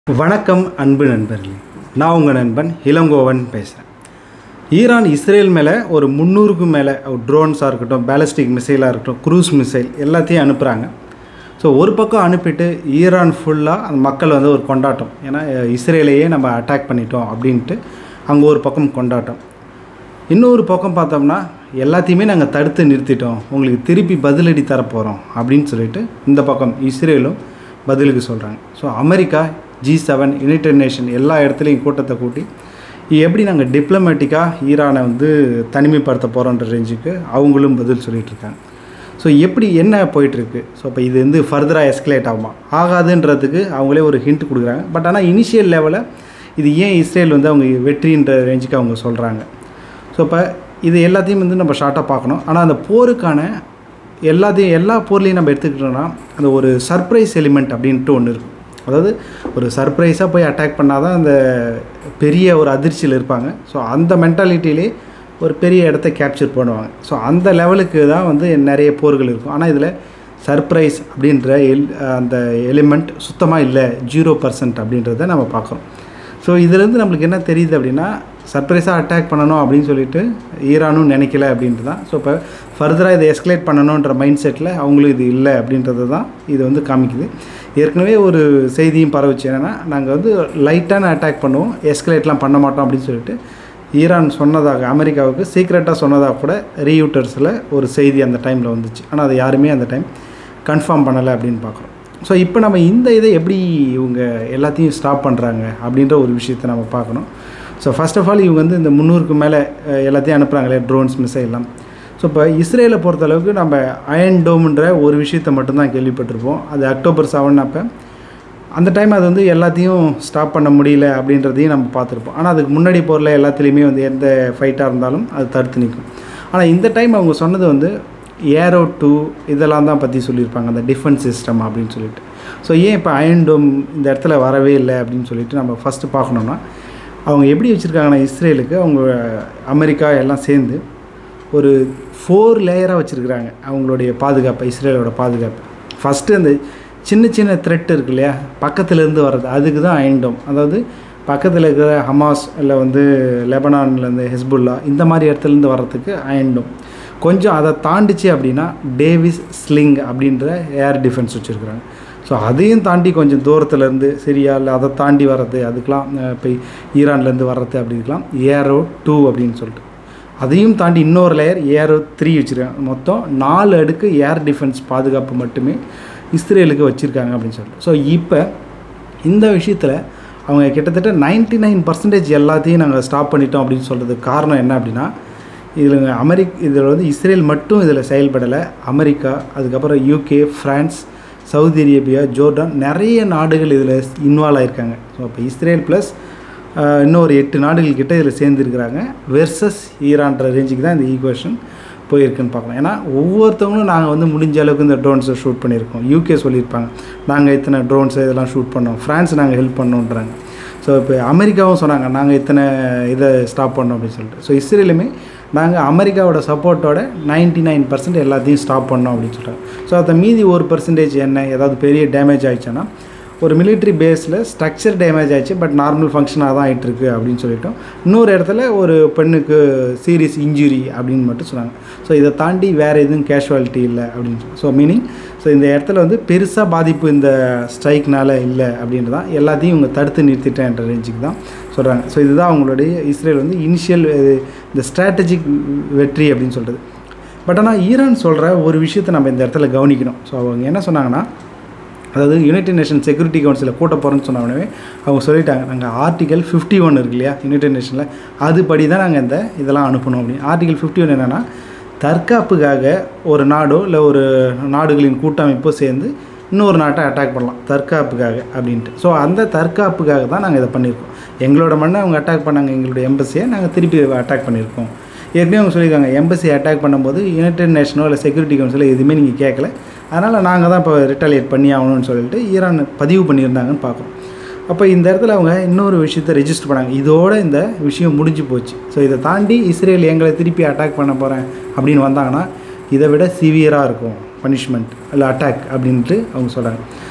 வணக்கம் அன்பு நண்பர்களே நான் உங்கள் நண்பன் இளங்கோவன் பேசுகிறேன் ஈரான் இஸ்ரேல் மேலே ஒரு முந்நூறுக்கும் மேலே ட்ரோன்ஸாக இருக்கட்டும் பேலஸ்டிக் மிசைலாக இருக்கட்டும் க்ரூஸ் மிசைல் எல்லாத்தையும் அனுப்புகிறாங்க ஸோ ஒரு பக்கம் அனுப்பிட்டு ஈரான் ஃபுல்லாக அந்த மக்கள் வந்து ஒரு கொண்டாட்டம் ஏன்னா அஹ், இஸ்ரேலையே நம்ம அட்டாக் பண்ணிட்டோம் அப்படின்ட்டு அங்கே ஒரு பக்கம் கொண்டாட்டம் இன்னொரு பக்கம் பார்த்தோம்னா எல்லாத்தையுமே நாங்கள் தடுத்து நிறுத்திட்டோம் உங்களுக்கு திருப்பி பதிலடி தரப்போகிறோம் அப்படின்னு சொல்லிட்டு இந்த பக்கம் இஸ்ரேலும் பதிலுக்கு சொல்கிறாங்க so America G seven United Nation எல்லா இடத்துலையும் கூட்டத்தை கூட்டி எப்படி நாங்கள் டிப்ளமேட்டிக்காக ஈரானை வந்து தனிமைப்படுத்த போகிறோன்ற ரேஞ்சுக்கு அவங்களும் பதில் சொல்லிட்டு இருக்காங்க ஸோ எப்படி என்ன போயிட்டுருக்கு ஸோ இப்போ இது வந்து ஃபர்தராக எஸ்கலேட் ஆகுமா ஆகாதுன்றதுக்கு அவங்களே ஒரு ஹிண்ட் கொடுக்குறாங்க பட் ஆனால் இனிஷியல் லெவலில் இது ஏன் இஸ்ரேல் வந்து அவங்க வெற்றின்ற ரேஞ்சுக்கு அவங்க சொல்கிறாங்க ஸோ இப்போ இது எல்லாத்தையும் வந்து நம்ம ஷார்ட்டாக பார்க்கணும் ஆனால் அந்த போருக்கான எல்லாத்தையும் எல்லா போர்லையும் நம்ம எடுத்துக்கிட்டோம்னா அந்த ஒரு சர்ப்ரைஸ் எலிமெண்ட் அப்படின்ட்டு ஒன்று இருக்கும் அதாவது ஒரு சர்ப்ரைஸாக போய் அட்டாக் பண்ணால் தான் அந்த பெரிய ஒரு அதிர்ச்சியில் இருப்பாங்க ஸோ அந்த மென்டாலிட்டியிலே ஒரு பெரிய இடத்த கேப்சர் பண்ணுவாங்க ஸோ அந்த லெவலுக்கு தான் வந்து நிறைய போர்கள் இருக்கும் ஆனால் இதில் சர்ப்ரைஸ் அப்படின்ற எல் அந்த எலிமெண்ட் சுத்தமாக இல்லை ஜீரோ பர்சன்ட் அப்படின்றத நம்ம பார்க்குறோம் ஸோ இதுலேருந்து நம்மளுக்கு என்ன தெரியுது அப்படின்னா சர்ப்ரைஸாக அட்டாக் பண்ணணும் அப்படின்னு சொல்லிட்டு ஈரானும் நினைக்கல அப்படின்ட்டு தான் ஸோ இப்போ ஃபர்தராக இதை எஸ்கலேட் பண்ணணுன்ற மைண்ட் செட்டில் அவங்களும் இது இல்லை அப்படின்றது தான் இது வந்து காமிக்குது ஏற்கனவே ஒரு செய்தியும் பரவுச்சு என்னென்னா நாங்கள் வந்து லைட்டான அட்டாக் பண்ணுவோம் எஸ்கலேட்லாம் பண்ண மாட்டோம் அப்படின்னு சொல்லிட்டு ஈரான் சொன்னதாக அமெரிக்காவுக்கு சீக்ரெட்டாக சொன்னதாக கூட ரீயூட்டர்ஸில் ஒரு செய்தி அந்த டைமில் வந்துச்சு ஆனால் அதை யாருமே அந்த டைம் கன்ஃபார்ம் பண்ணலை அப்படின்னு பார்க்குறோம் ஸோ இப்போ நம்ம இந்த இதை எப்படி இவங்க எல்லாத்தையும் ஸ்டாப் பண்ணுறாங்க அப்படின்ற ஒரு விஷயத்தை நம்ம பார்க்கணும் ஸோ ஃபர்ஸ்ட் ஆஃப் ஆல் இவங்க வந்து இந்த முந்நூறுக்கு மேலே அஹ், எல்லாத்தையும் அனுப்புகிறாங்களே ட்ரோன்ஸ் மிசைல்லாம் ஸோ இப்போ இஸ்ரேலை பொறுத்தளவுக்கு நம்ம அயன் டோம்ன்ற ஒரு விஷயத்தை மட்டும்தான் கேள்விப்பட்டிருப்போம் அது அக்டோபர் செவன் அப்போ அந்த டைம் அது வந்து எல்லாத்தையும் ஸ்டாப் பண்ண முடியல அப்படின்றதையும் நம்ம பார்த்துருப்போம் ஆனால் அதுக்கு முன்னாடி போரில் எல்லாத்துலேயுமே வந்து எந்த ஃபைட்டாக இருந்தாலும் அது தடுத்து நிற்கும் ஆனால் இந்த டைம் அவங்க சொன்னது வந்து ஏரோ டூ இதெல்லாம் தான் பற்றி சொல்லியிருப்பாங்க அந்த டிஃபென்ஸ் சிஸ்டம் அப்படின்னு சொல்லிட்டு ஸோ ஏன் இப்போ அயன் டோம் இந்த இடத்துல வரவே இல்லை அப்படின்னு சொல்லிட்டு நம்ம ஃபஸ்ட்டு பார்க்கணுன்னா அவங்க எப்படி வச்சுருக்காங்கன்னா இஸ்ரேலுக்கு அவங்க அமெரிக்கா எல்லாம் சேர்ந்து ஒரு ஃபோர் லேயராக வச்சுருக்குறாங்க அவங்களுடைய பாதுகாப்பு இஸ்ரேலோட பாதுகாப்பு ஃபஸ்ட்டு அந்த சின்ன சின்ன த்ரெட் இருக்கு இல்லையா பக்கத்துலேருந்து வர்றது அதுக்கு தான் அயன்டோம் அதாவது பக்கத்தில் இருக்கிற ஹமாஸ் இல்லை வந்து லெபனான்லேருந்து ஹெஸ்புல்லா இந்த மாதிரி இடத்துலேருந்து வர்றதுக்கு அயன்டோம் கொஞ்சம் அதை தாண்டிச்சு அப்படின்னா டேவிஸ் ஸ்லிங் அப்படின்ற ஏர் டிஃபென்ஸ் வச்சுருக்குறாங்க ஸோ அதையும் தாண்டி கொஞ்சம் தூரத்துலேருந்து சிரியா இல்லை அதை தாண்டி வர்றது அதுக்கெலாம் அஹ், இப்போ ஈரான்லேருந்து வர்றது அப்படி இருக்கலாம் ஏரோ டூ அப்படின்னு சொல்லிட்டு அதையும் தாண்டி இன்னொரு லேயர் ஏரோ த்ரீ வச்சுருக்காங்க மொத்தம் நாலு அடுக்கு ஏர் டிஃபென்ஸ் பாதுகாப்பு மட்டுமே இஸ்ரேலுக்கு வச்சுருக்காங்க அப்படின்னு சொல்லிட்டு ஸோ இப்போ இந்த விஷயத்தில் அவங்க கிட்டத்தட்ட 99% நைன் பர்சன்டேஜ் எல்லாத்தையும் நாங்கள் ஸ்டாப் பண்ணிட்டோம் அப்படின்னு சொல்கிறதுக்கு காரணம் என்ன அப்படின்னா இதில் அமெரிக் இதில் வந்து இஸ்ரேல் மட்டும் இதில் செயல்படலை அமெரிக்கா அதுக்கப்புறம் UK France Saudi Arabia Jordan நிறைய நாடுகள் இதில் இன்வால்வ் ஆயிருக்காங்க ஸோ இப்போ இஸ்ரேல் ப்ளஸ் இன்னும் ஒரு எட்டு நாடுகள் கிட்ட இதில் சேர்ந்துருக்கிறாங்க வெர்சஸ் ஈரான்ற ரேஞ்சுக்கு தான் இந்த ஈக்குவேஷன் போயிருக்குன்னு பார்க்கலாம் ஏன்னா ஒவ்வொருத்தவங்களும் நாங்கள் வந்து முடிஞ்ச அளவுக்கு இந்த ட்ரோன்ஸை ஷூட் பண்ணியிருக்கோம் யூகே சொல்லியிருப்பாங்க நாங்கள் இத்தனை ட்ரோன்ஸ் இதெல்லாம் ஷூட் பண்ணோம் ஃப்ரான்ஸ் நாங்கள் ஹெல்ப் பண்ணோன்றாங்க ஸோ இப்போ அமெரிக்காவும் சொன்னாங்க நாங்கள் இத்தனை இதை ஸ்டாப் பண்ணோம் அப்படின்னு சொல்லிட்டு ஸோ இஸ்ரேலுமே நாங்கள் அமெரிக்காவோட சப்போர்ட்டோட 99% நைன் பர்சன்ட் எல்லாத்தையும் ஸ்டாப் பண்ணோம் அப்படின்னு சொல்கிறாங்க ஸோ அதை மீதி ஒரு பர்சன்டேஜ் என்ன ஏதாவது பெரிய டேமேஜ் ஆயிடுச்சுன்னா ஒரு military பேஸில் ஸ்ட்ரக்சர் டேமேஜ் ஆயிடுச்சு பட் நார்மல் ஃபங்க்ஷனாக தான் ஆகிட்டுருக்கு அப்படின்னு சொல்லிட்டோம் இன்னொரு இடத்துல ஒரு பெண்ணுக்கு சீரியஸ் இன்ஜுரி அப்படின்னு மட்டும் சொன்னாங்க ஸோ இதை தாண்டி வேறு எதுவும் கேஷுவாலிட்டி இல்லை அப்படின்னு ஸோ மீனிங் ஸோ இந்த இடத்துல வந்து பெருசாக பாதிப்பு இந்த ஸ்ட்ரைக்னால இல்லை அப்படின்றது தான் எல்லாத்தையும் இவங்க தடுத்து நிறுத்திட்டேன்ற ரேஞ்சுக்கு தான் சொல்கிறாங்க ஸோ இதுதான் அவங்களுடைய இஸ்ரேல் வந்து இனிஷியல் இந்த ஸ்ட்ராட்டஜிக் வெற்றி அப்படின்னு சொல்கிறது பட் ஆனால் ஈரான் சொல்கிற ஒரு விஷயத்தை நம்ம இந்த இடத்துல கவனிக்கணும் ஸோ அவங்க என்ன சொன்னாங்கன்னா அதாவது யுனைடெட் நேஷன் செக்யூரிட்டி கவுன்சிலில் கூட்ட போகிறோன்னு சொன்ன உடனே அவங்க சொல்லிட்டாங்க நாங்கள் ஆர்டிகல் ஃபிஃப்டி ஒன் இருக்கு இல்லையா யுனைடெட் நேஷனில் அதுபடி தான் நாங்கள் இந்த இதெல்லாம் அனுப்பணும் அப்படின்னு ஆர்டிகல் ஃபிஃப்டி ஒன் என்னென்னா தற்காப்புக்காக ஒரு நாடோ இல்லை ஒரு நாடுகளின் கூட்டமைப்போ சேர்ந்து இன்னொரு நாட்டை அட்டாக் பண்ணலாம் தற்காப்புக்காக அப்படின்ட்டு ஸோ அந்த தற்காப்புக்காக தான் நாங்கள் இதை பண்ணியிருக்கோம் எங்களோட மண்ணை அவங்க அட்டாக் பண்ணாங்க எங்களுடைய எம்பசியை நாங்கள் திருப்பி அட்டாக் பண்ணியிருக்கோம் ஏற்கனவே அவங்க சொல்லியிருக்காங்க எம்பசி அட்டாக் பண்ணும்போது யுனைடெட் நேஷனோ இல்லை செக்யூரிட்டி கவுன்சிலோ எதுவுமே நீங்கள் கேட்கல அதனால் நாங்கள் தான் இப்போ ரிட்டாலியேட் பண்ணி ஆகணும்னு சொல்லிட்டு ஈரான் பதிவு பண்ணியிருந்தாங்கன்னு பார்க்குறோம் அப்போ இந்த இடத்துல அவங்க இன்னொரு விஷயத்தை ரெஜிஸ்டர் பண்ணாங்க இதோட இந்த விஷயம் முடிஞ்சு போச்சு ஸோ இதை தாண்டி இஸ்ரேல் எங்களை திருப்பி அட்டாக் பண்ண போகிறேன் அப்படின்னு வந்தாங்கன்னா இதை விட சிவியராக இருக்கும் பனிஷ்மெண்ட் இல்லை அட்டாக் அப்படின்ட்டு அவங்க சொல்கிறாங்க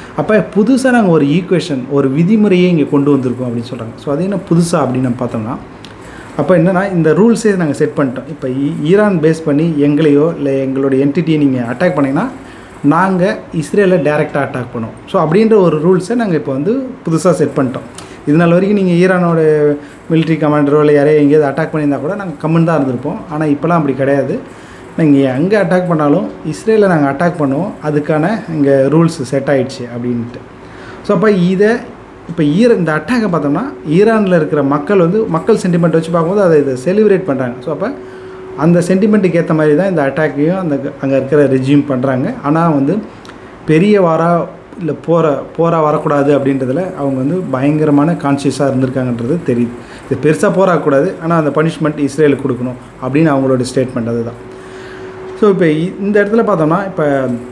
அப்போ புதுசாக நாங்கள் ஒரு ஈக்குவேஷன் ஒரு விதிமுறையை இங்கே கொண்டு வந்திருக்கோம் அப்படின்னு சொல்கிறாங்க ஸோ அது என்ன புதுசாக அப்படின்னு நம்ம பார்த்தோம்னா அப்போ என்னென்னா இந்த ரூல்ஸே நாங்கள் செட் பண்ணிட்டோம் இப்போ ஈ- ஈரான் பேஸ் பண்ணி எங்களையோ இல்லை எங்களுடைய என்டிட்டியை நீங்கள் அட்டாக் பண்ணிங்கன்னா நாங்கள் இஸ்ரேலை டேரெக்டாக அட்டாக் பண்ணுவோம் ஸோ அப்படின்ற ஒரு ரூல்ஸை நாங்கள் இப்போ வந்து புதுசாக செட் பண்ணிட்டோம் இது நாள் வரைக்கும் நீங்கள் ஈரானோட military கமாண்டரோ இல்லை யாரையோ எங்கேயாவது அட்டாக் பண்ணியிருந்தா கூட நாங்கள் கம்மன் தான் இருந்திருப்போம் ஆனால் இப்போலாம் அப்படி கிடையாது நீங்கள் எங்கே அட்டாக் பண்ணாலும் இஸ்ரேலை நாங்கள் அட்டாக் பண்ணுவோம் அதுக்கான இங்கே ரூல்ஸ் செட் ஆயிடுச்சு அப்படின்ட்டு ஸோ அப்போ இதை இப்போ ஈர இந்த அட்டாக்கை பார்த்தோம்னா ஈரானில் இருக்கிற மக்கள் வந்து மக்கள் சென்டிமெண்ட் வச்சு பார்க்கும்போது அதை இதை செலிப்ரேட் பண்ணுறாங்க ஸோ அப்போ அந்த சென்டிமெண்ட்டுக்கு ஏற்ற மாதிரி தான் இந்த அட்டாக்கையும் அந்த அங்கே இருக்கிற ரெஜியூம் பண்ணுறாங்க ஆனால் வந்து பெரிய வாரா இல்லை போகிற போரா வரக்கூடாது அப்படின்றதுல அவங்க வந்து பயங்கரமான கான்சியஸாக இருந்திருக்காங்கன்றது தெரியுது இது பெருசாக போராடக்கூடாது ஆனால் அந்த பனிஷ்மெண்ட் இஸ்ரேலுக்கு கொடுக்கணும் அப்படின்னு அவங்களோட ஸ்டேட்மெண்ட் அதுதான் ஸோ இப்போ இ- இந்த இடத்துல பார்த்தோம்னா இப்போ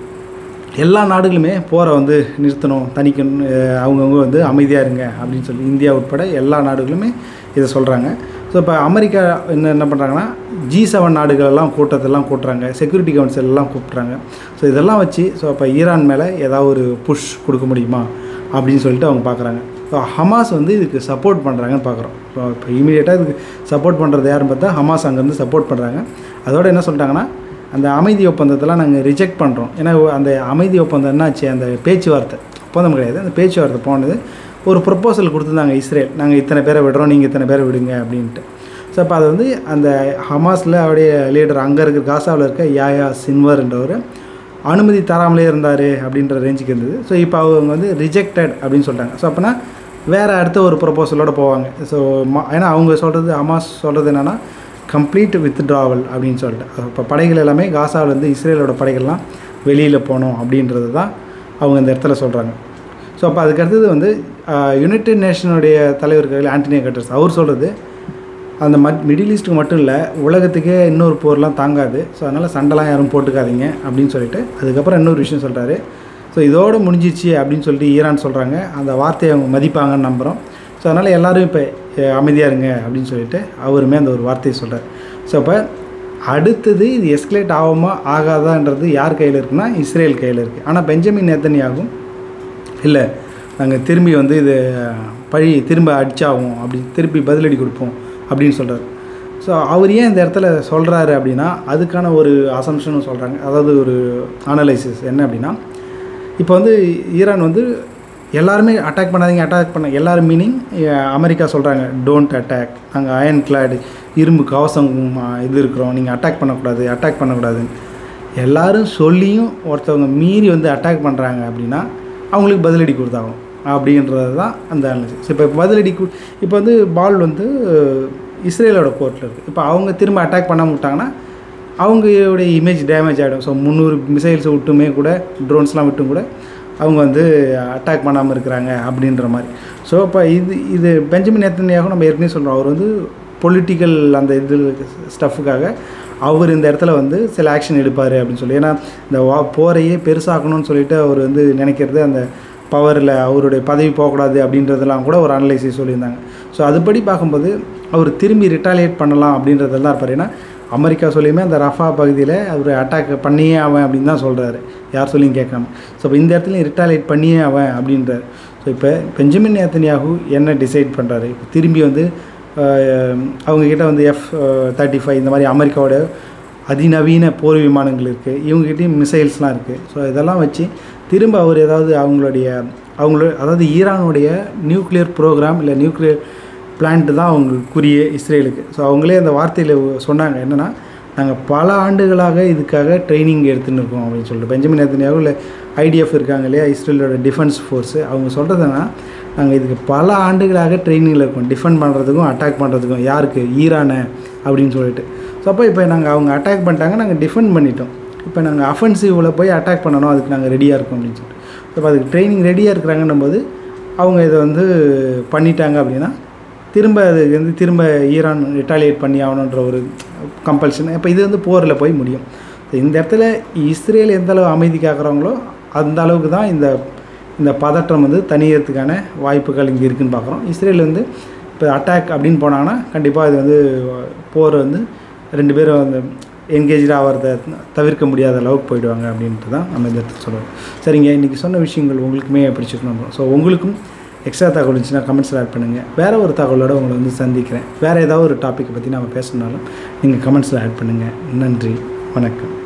எல்லா நாடுகளுமே போரை வந்து நிறுத்தணும் தணிக்கணும் அஹ் அவங்கவங்க வந்து அமைதியாக இருங்க அப்படின்னு சொல்லி இந்தியா உட்பட எல்லா நாடுகளுமே இதை சொல்கிறாங்க ஸோ இப்போ அமெரிக்கா என்ன என்ன பண்ணுறாங்கன்னா ஜி செவன் நாடுகளெல்லாம் கூட்டத்தெல்லாம் கூட்டுறாங்க செக்யூரிட்டி கவுன்சில் எல்லாம் கூப்பிட்றாங்க ஸோ இதெல்லாம் வச்சு ஸோ இப்போ ஈரான் மேலே ஏதாவது ஒரு புஷ் கொடுக்க முடியுமா அப்படின்னு சொல்லிட்டு அவங்க பார்க்குறாங்க ஸோ ஹமாஸ் வந்து இதுக்கு சப்போர்ட் பண்ணுறாங்கன்னு பார்க்குறோம் ஸோ இப்போ இமீடியட்டாக இதுக்கு சப்போர்ட் பண்ணுறது யாருன்னு பார்த்தா ஹமாஸ் அங்கேருந்து சப்போர்ட் பண்ணுறாங்க அதோட என்ன சொல்லிட்டாங்கன்னா அந்த அமைதி ஒப்பந்தத்தெல்லாம் நாங்கள் ரிஜெக்ட் பண்ணுறோம் ஏன்னா அந்த அமைதி ஒப்பந்தம் என்னாச்சு அந்த பேச்சுவார்த்தை ஒப்பந்தம் கிடையாது அந்த பேச்சுவார்த்தை போனது ஒரு ப்ரொப்போசல் கொடுத்துருந்தாங்க இஸ்ரேல் நாங்கள் இத்தனை பேரை விடுறோம் நீங்கள் இத்தனை பேரை விடுங்க அப்படின்ட்டு ஸோ அப்போ அது வந்து அந்த ஹமாஸில் அவருடைய லீடர் அங்கே இருக்கிற காசாவில் இருக்க யாயா சின்வர் என்றவர் அனுமதி தராமலே இருந்தார் அப்படின்ற ரேஞ்சுக்கு இருந்தது ஸோ இப்போ அவங்க வந்து ரிஜெக்டட் அப்படின்னு சொல்லிட்டாங்க ஸோ அப்போனா வேறு அடுத்த ஒரு ப்ரொப்போசலோட போவாங்க ஸோ ஏன்னா அவங்க சொல்கிறது ஹமாஸ் சொல்கிறது என்னென்னா கம்ப்ளீட் வித்ட்ராவல் அப்படின்னு சொல்லிட்டு இப்போ படைகள் எல்லாமே காசாவிலேருந்து இஸ்ரேலோட படைகள்லாம் வெளியில் போகணும் அப்படின்றது தான் அவங்க இந்த இடத்துல சொல்கிறாங்க ஸோ அப்போ அதுக்கு அடுத்தது வந்து யுனைடெட் நேஷனுடைய தலைவர்கள் ஆண்டனியோ கட்டர்ஸ் அவர் சொல்கிறது அந்த மட் மிடில் ஈஸ்ட்டுக்கு மட்டும் இல்லை உலகத்துக்கே இன்னொரு போர்லாம் தாங்காது ஸோ அதனால் சண்டைலாம் யாரும் போட்டுக்காதீங்க அப்படின்னு சொல்லிட்டு அதுக்கப்புறம் இன்னொரு விஷயம் சொல்கிறாரு ஸோ இதோடு முடிஞ்சிச்சு அப்படின்னு சொல்லிட்டு ஈரான் சொல்கிறாங்க அந்த வார்த்தையை அவங்க மதிப்பாங்கன்னு நம்புகிறோம் ஸோ அதனால் எல்லோரும் இப்போ அமைதியாக இருங்க அப்படின்னு சொல்லிட்டு அவருமே அந்த ஒரு வார்த்தையை சொல்கிறார் ஸோ அப்போ அடுத்தது இது எஸ்கலேட் ஆகுமா ஆகாதான்றது யார் கையில் இருக்குன்னா இஸ்ரேல் கையில் இருக்குது ஆனால் பெஞ்சமின் நேத்தனியாகும் இல்லை நாங்கள் திரும்பி வந்து இது பழி திரும்ப அடிச்சாகும் அப்படி திருப்பி பதிலடி கொடுப்போம் அப்படின்னு சொல்கிறார் ஸோ அவர் ஏன் இந்த இடத்துல சொல்கிறாரு அப்படின்னா அதுக்கான ஒரு அசம்ஷனும் சொல்கிறாங்க அதாவது ஒரு அனலைசிஸ் என்ன அப்படின்னா இப்போ வந்து ஈரான் வந்து எல்லாருமே அட்டாக் பண்ணாதீங்க அட்டாக் பண்ண எல்லாரும் மீனிங் அமெரிக்கா சொல்கிறாங்க டோன்ட் அட்டாக் நாங்கள் அயன் கிளாடு இரும்பு கவசம் ஆ, இது இருக்கிறோம் நீங்கள் அட்டாக் பண்ணக்கூடாது அட்டாக் பண்ணக்கூடாதுன்னு எல்லாரும் சொல்லியும் ஒருத்தவங்க மீறி வந்து அட்டாக் பண்ணுறாங்க அப்படின்னா அவங்களுக்கு பதிலடி கொடுத்தாகும் அப்படின்றது தான் அந்த அனாலிசிஸ் இப்போ பதிலடி கு இப்போ வந்து பால் வந்து இஸ்ரேலோட கோர்ட்டில் இருக்குது இப்போ அவங்க திரும்ப அட்டாக் பண்ணாம விட்டாங்கன்னா அவங்களுடைய இமேஜ் டேமேஜ் ஆகிடும் ஸோ முந்நூறு மிசைல்ஸ் விட்டுமே கூட ட்ரோன்ஸ்லாம் விட்டும் கூட அவங்க வந்து அட்டாக் பண்ணாமல் இருக்கிறாங்க அப்படின்ற மாதிரி ஸோ இப்போ இது இது பெஞ்சமின் நேத்தனியாக நம்ம ஏற்கனவே சொல்கிறோம் அவர் வந்து பொலிட்டிக்கல் அந்த இது ஸ்டஃப்புக்காக அவர் இந்த இடத்துல வந்து சில ஆக்ஷன் எடுப்பார் அப்படின்னு சொல்லி ஏன்னா இந்த வா போரையே பெருசாக்கணும்னு சொல்லிட்டு அவர் வந்து நினைக்கிறது அந்த பவரில் அவருடைய பதவி போகக்கூடாது அப்படின்றதெல்லாம் கூட ஒரு அனலைசிஸ் சொல்லியிருந்தாங்க ஸோ அதுபடி பார்க்கும்போது அவர் திரும்பி ரிட்டாலியேட் பண்ணலாம் அப்படின்றதெல்லாம் இருப்பார் ஏன்னா அமெரிக்கா சொல்லியுமே அந்த ரஃபா பகுதியில் அவர் அட்டாக் பண்ணியே அவன் அப்படின்னு தான் சொல்கிறாரு யார் சொல்லியும் கேட்காம ஸோ இப்போ இந்த இடத்துலையும் ரிட்டாலியேட் பண்ணியே அவன் அப்படின்றார் ஸோ இப்போ பெஞ்சமின் நேத்தனியாகு என்ன டிசைட் பண்ணுறாரு திரும்பி வந்து அஹ், அவங்கக்கிட்ட வந்து எஃப் தேர்ட்டி ஃபைவ் இந்த மாதிரி அமெரிக்காவோட அதிநவீன போர் விமானங்கள் இருக்குது இவங்ககிட்டயும் மிசைல்ஸ்லாம் இருக்குது ஸோ இதெல்லாம் வச்சு திரும்ப அவர் ஏதாவது அவங்களுடைய அவங்களோட அதாவது ஈரானுடைய நியூக்ளியர் ப்ரோக்ராம் இல்லை நியூக்ளியர் பிளான்ட் தான் அவங்களுக்குரிய இஸ்ரேலுக்கு ஸோ அவங்களே அந்த வார்த்தையில் சொன்னாங்க என்னென்னா நாங்கள் பல ஆண்டுகளாக இதுக்காக ட்ரைனிங் எடுத்துன்னு இருக்கோம் அப்படின்னு சொல்லிட்டு பெஞ்சமின் நேத்தனியாவும் இல்லை ஐடிஎஃப் இருக்காங்க இல்லையா இஸ்ரேலோட டிஃபென்ஸ் ஃபோர்ஸு அவங்க சொல்கிறதுனா நாங்கள் இதுக்கு பல ஆண்டுகளாக ட்ரைனிங்கில் இருக்கோம் டிஃபெண்ட் பண்ணுறதுக்கும் அட்டாக் பண்ணுறதுக்கும் யாருக்கு ஈரானை அப்படின்னு சொல்லிட்டு ஸோ அப்போ இப்போ நாங்கள் அவங்க அட்டாக் பண்ணிட்டாங்க நாங்கள் டிஃபெண்ட் பண்ணிட்டோம் இப்போ நாங்கள் அஃபென்சிவில் போய் அட்டாக் பண்ணணும் அதுக்கு நாங்கள் ரெடியாக இருக்கோம் அப்படின்னு சொல்லிட்டு ஸோ அப்போ அதுக்கு ட்ரைனிங் ரெடியாக இருக்கிறாங்கன்னும் போது அவங்க இதை வந்து பண்ணிட்டாங்க அப்படின்னா திரும்ப அது வந்து திரும்ப ஈரான் ரிட்டாலியேட் பண்ணி ஆகணுன்ற ஒரு கம்பல்ஷன் இப்போ இது வந்து போரில் போய் முடியும் So, இந்த இடத்துல இஸ்ரேல் எந்த அளவு அமைதி காக்குறாங்களோ அந்த அளவுக்கு தான் இந்த இந்த பதற்றம் வந்து தனியறதுக்கான வாய்ப்புகள் இங்கே இருக்குன்னு பார்க்குறோம் இஸ்ரேல் வந்து இப்போ அட்டாக் அப்படின்னு போனாங்கன்னா கண்டிப்பாக இது வந்து போர் வந்து ரெண்டு பேரும் வந்து என்கேஜாக ஆகிறத தவிர்க்க முடியாத அளவுக்கு போயிடுவாங்க அப்படின்ட்டு தான் நம்ம இந்த இடத்துல சொல்லுவோம் சரிங்க இன்றைக்கி சொன்ன விஷயங்கள் உங்களுக்குமே பிடிச்சிருக்கணும் ஸோ உங்களுக்கும் எக்ஸ்ட்ரா தகவல் இருந்துச்சுன்னா கமெண்ட்ஸில் ஆட் பண்ணுங்கள் வேறு ஒரு தகவலோட உங்களை வந்து சந்திக்கிறேன் வேறு ஏதாவது ஒரு டாப்பிக்கை பற்றி நம்ம பேசணுனாலும் நீங்கள் கமெண்ட்ஸில் ஆட் பண்ணுங்கள் நன்றி வணக்கம்